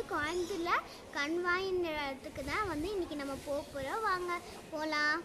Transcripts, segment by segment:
கோயம்புத்தூரில் கண்வாயின்ற இடத்துக்கு தான் வந்து இன்னைக்கு நம்ம போக போகிறோம் வாங்க போகலாம்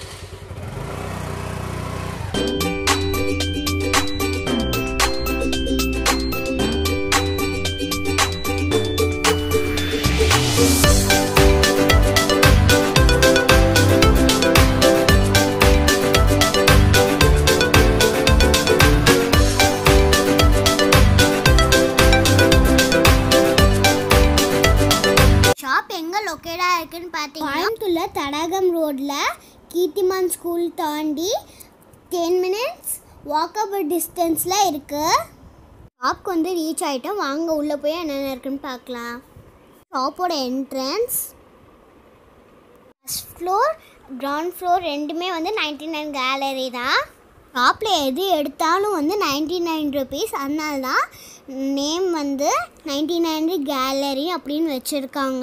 ஷாப் எங்கே லொக்கேட்டாக இருக்குன்னு பார்த்தீங்கன்னா கோயம்புத்தூரில் தடகம் ரோட்டில் கீர்த்திமான் ஸ்கூல் தாண்டி டென் மினிட்ஸ் வாக்கபிள் டிஸ்டன்ஸில் இருக்குது ஷாப்க்கு வந்து ரீச் ஆகிட்டோம் வாங்க உள்ளே போய் என்னென்ன இருக்குன்னு பார்க்கலாம் ஷாப்போட entrance first floor ground floor ரெண்டுமே வந்து நைன்டி நைன் கேலரி தான் ஷாப்பில் எது எடுத்தாலும் வந்து நைன்டி நைன் ருபீஸ் அதனால தான் நேம் வந்து நைன்டி நைன் கேலரி அப்படின்னு வச்சுருக்காங்க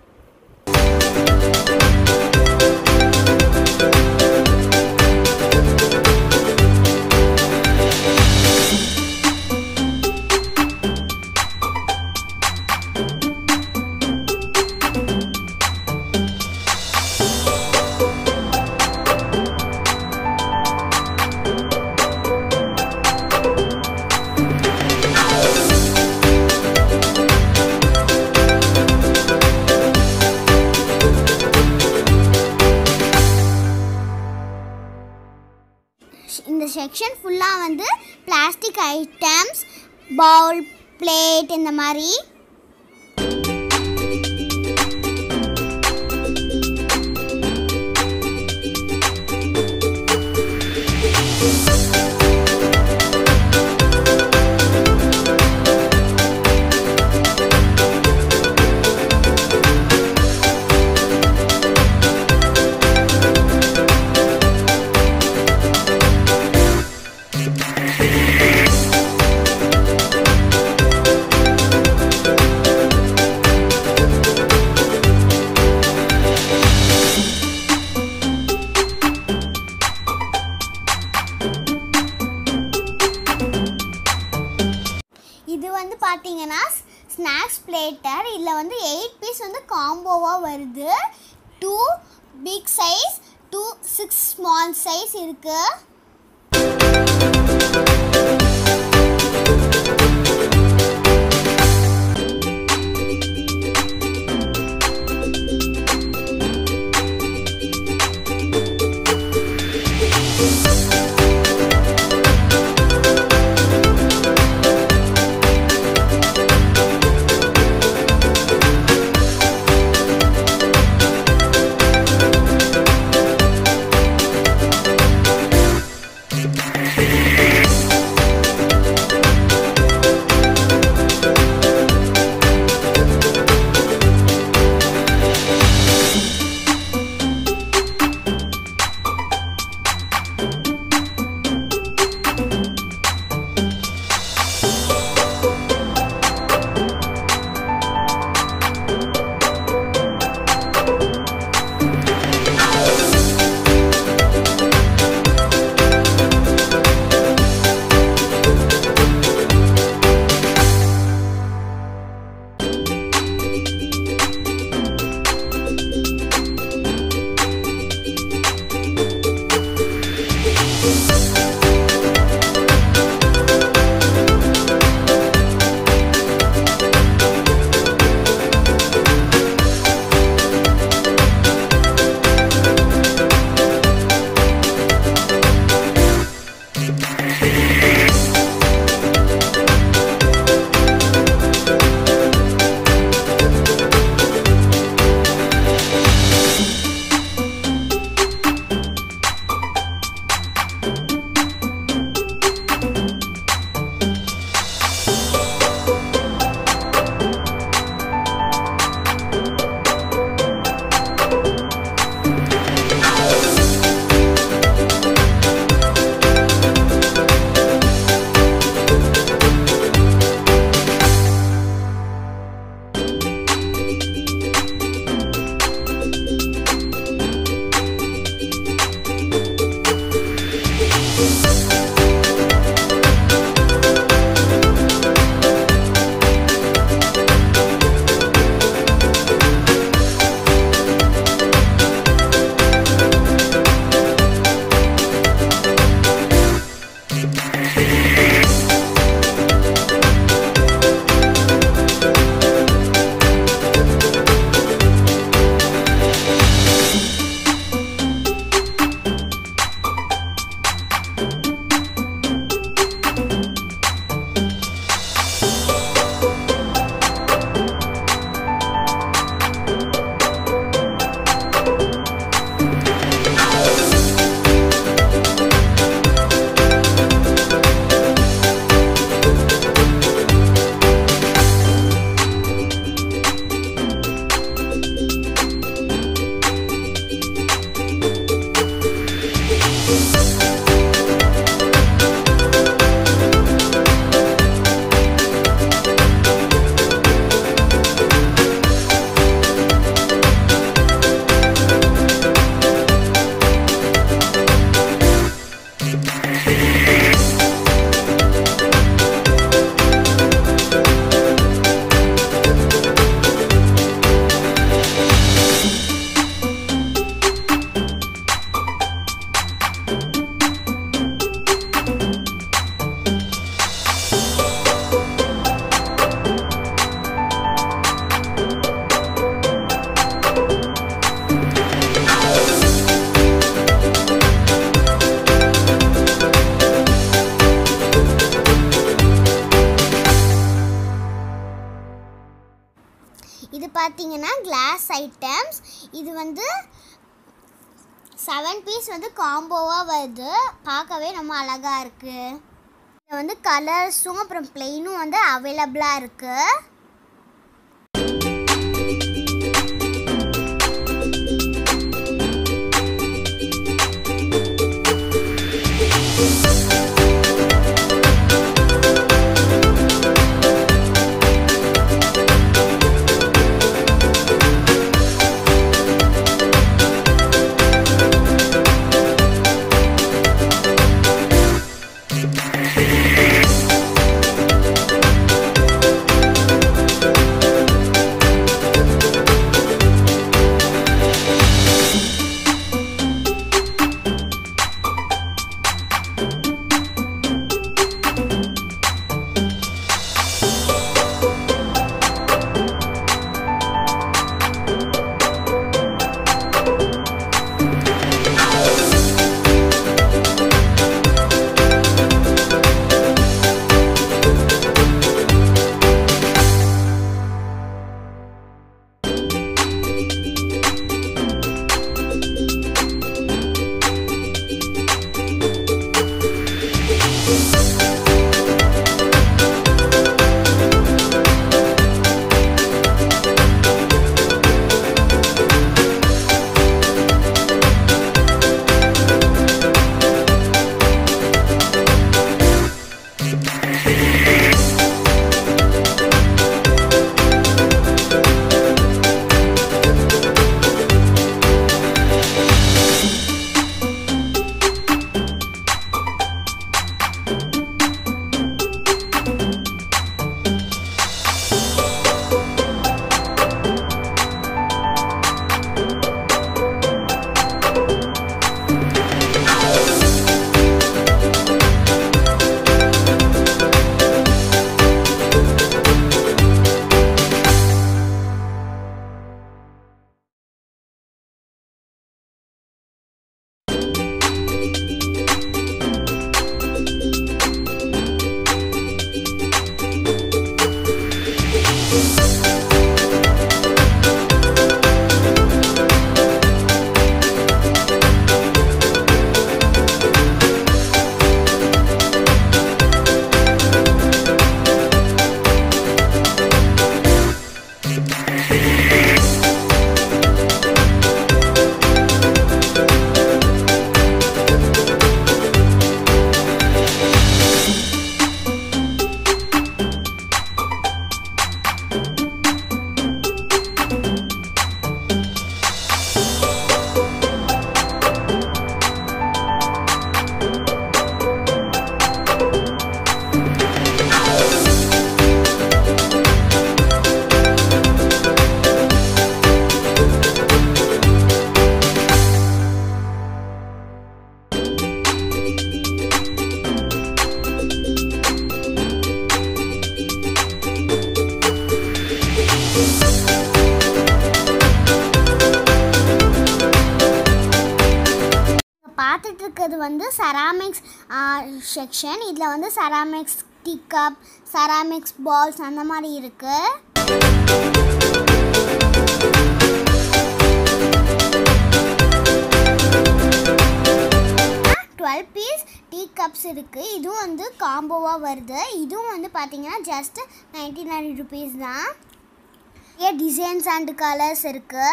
இந்த செக்ஷன் ஃபுல்லாக வந்து பிளாஸ்டிக் ஐட்டம்ஸ் பவுல் பிளேட் இந்த மாதிரி இது வந்து பார்த்தீங்கன்னா ஸ்நாக்ஸ் பிளேட்டர் இதில் வந்து எயிட் பீஸ் வந்து காம்போவாக வருது two big size two six small size இருக்குது இது பார்த்தீங்கன்னா கிளாஸ் ஐட்டம்ஸ் இது வந்து செவன் பீஸ் வந்து காம்போவாக வருது பார்க்கவே ரொம்ப அழகாக இருக்குது இதில் வந்து கலர்ஸும் அப்புறம் பிளெயினும் வந்து அவைலபிளாக இருக்குது பார்த்துட்டு இருக்கிறது வந்து செராமிக்ஸ் செக்ஷன் இதில் வந்து ceramics tea cup ceramics bowls அந்த மாதிரி இருக்குது டுவெல் பீஸ் டீ கப்ஸ் இருக்குது இதுவும் வந்து காம்போவாக வருது இதுவும் வந்து பார்த்தீங்கன்னா ஜஸ்ட் நைன்டி நைன் ருபீஸ் தான் நிறைய டிசைன்ஸ் அண்ட் கலர்ஸ் இருக்குது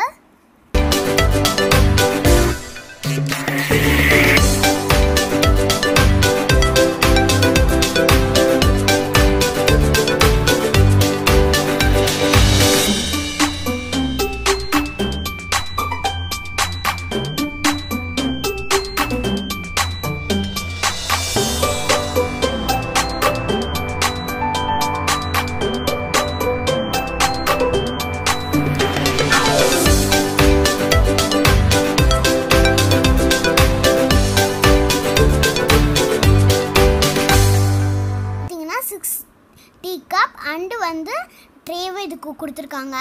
பார்த்தீங்கன்னா சிக்ஸ் டீ கப் அண்டு வந்து ட்ரேவும் இதுக்கு கொடுத்துருக்காங்க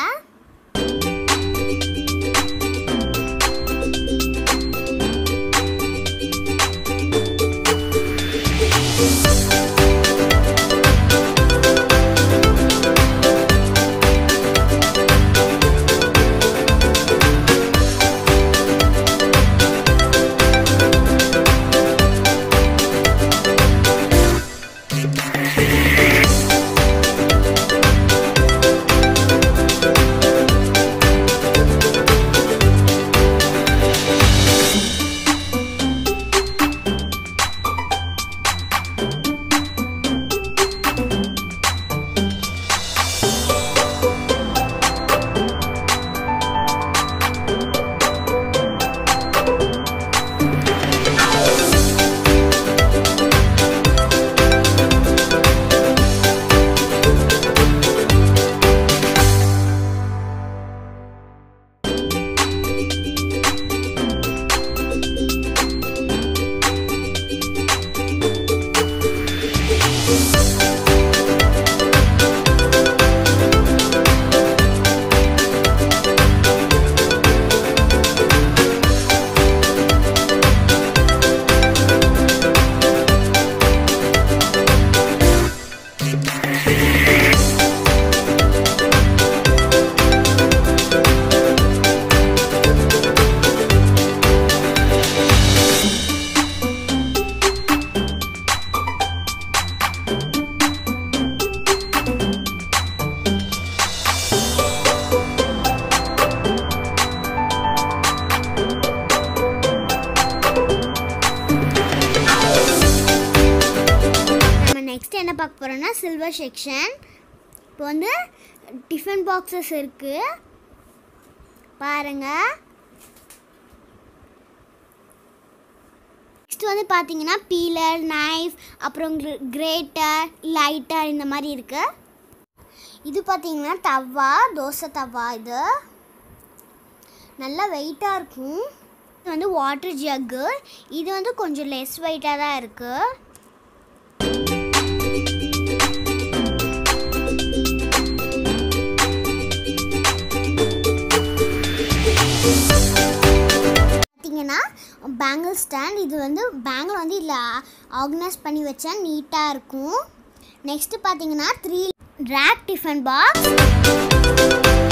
பார்க்க போகிறோன்னா சில்வர் செக்ஷன் இப்போ வந்து டிஃபன் பாக்ஸஸ் இருக்குது பாருங்கள் நெக்ஸ்ட் வந்து பார்த்தீங்கன்னா பீலர் நைஃப் அப்புறம் கிரேட்டர் லைட்டர் இந்த மாதிரி இருக்குது இது பார்த்தீங்கன்னா தவா தோசை தவா இது நல்லா வெயிட்டாக இருக்கும் இது வந்து வாட்டர் ஜக்கு இது வந்து கொஞ்சம் லெஸ் வெயிட்டாக தான் இருக்குது பார்த்தீங்கன்னா பேங்கிள் ஸ்டாண்ட் இது வந்து பேங்கிள் வந்து இதில் ஆர்கனைஸ் பண்ணி வச்சா நீட்டாக இருக்கும் நெக்ஸ்ட்டு பார்த்தீங்கன்னா த்ரீ ரேக் டிஃபன் பாக்ஸ்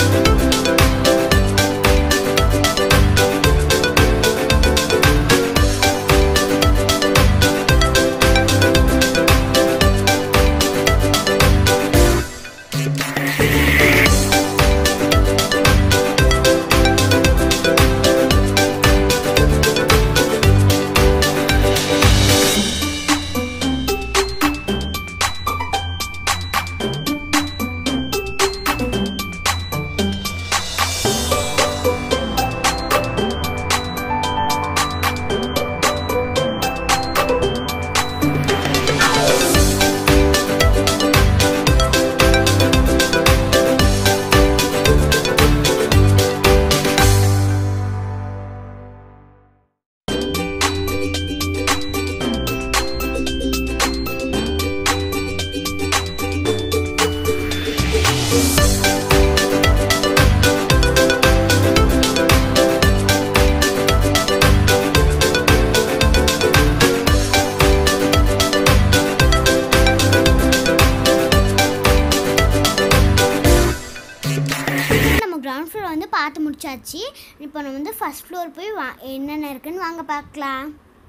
நம்ம கிரவுண்ட் ஃப்ளோர் வந்து பார்த்து முடிச்சாச்சு இப்போ நம்ம வந்து ஃபர்ஸ்ட் ஃப்ளோர் போய் வா என்னென்ன இருக்குன்னு வாங்க பார்க்கலாம்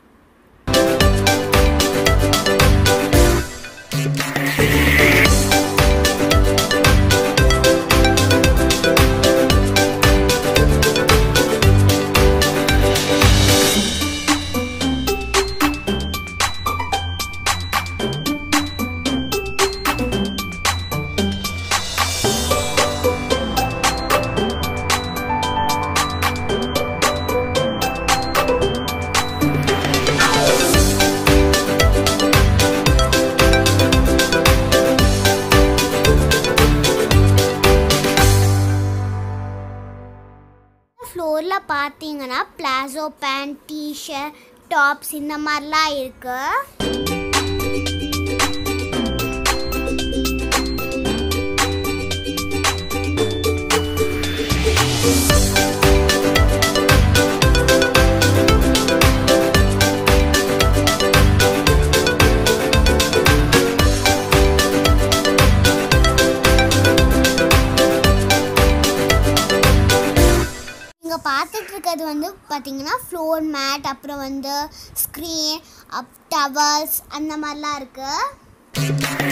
ஃப்ளோரில் பார்த்தீங்கன்னா பிளாசோ பேண்ட் டிஷர்ட் டாப்ஸ் இந்த மாதிரிலாம் இருக்குது இங்கே பார்த்துட்டு இருக்கிறது வந்து பார்த்தீங்கன்னா ஃப்ளோர் மேட் அப்புறம் வந்து ஸ்க்ரீன் அப் டவர்ஸ் அந்த மாதிரிலாம் இருக்குது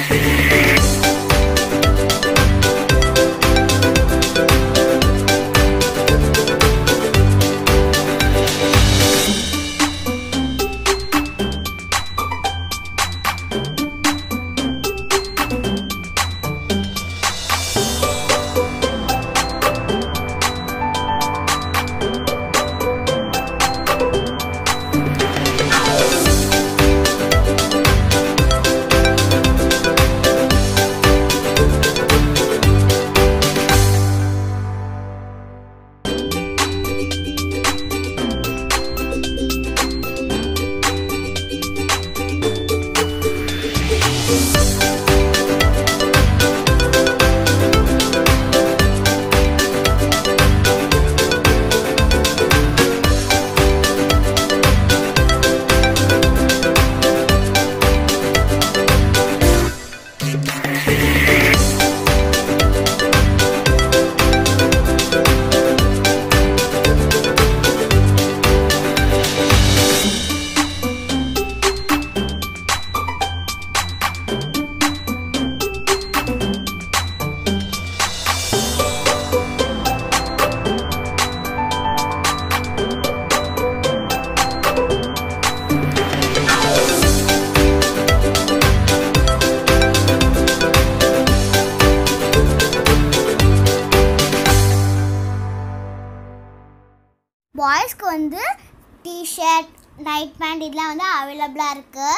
பாய்ஸ்க்கு வந்து டிஷர்ட் நைட் பேண்ட் இதெல்லாம் வந்து அவைலபிளாக இருக்குது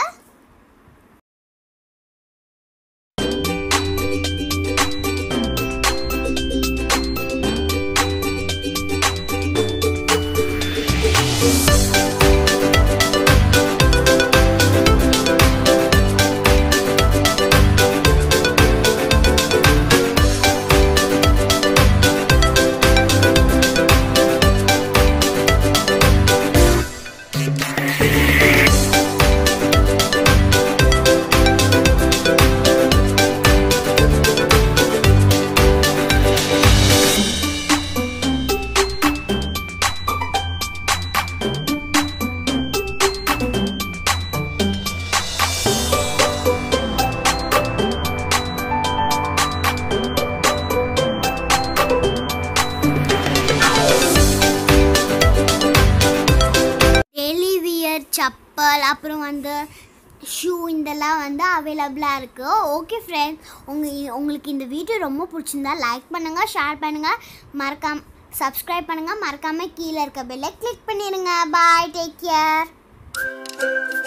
டெய்லி வியர் செப்பல் அப்புறம் வந்து ஷூ இதெல்லாம் வந்து அவைலபிளாக இருக்குது ஓகே ஃப்ரெண்ட்ஸ் உங்கள் உங்களுக்கு இந்த வீடியோ ரொம்ப பிடிச்சிருந்தா லைக் பண்ணுங்கள் ஷேர் பண்ணுங்கள் மறக்காம சப்ஸ்கிரைப் பண்ணுங்கள் மறக்காமல் கீழே இருக்க பெல்லை கிளிக் பண்ணிடுங்க பாய் டேக் கேர்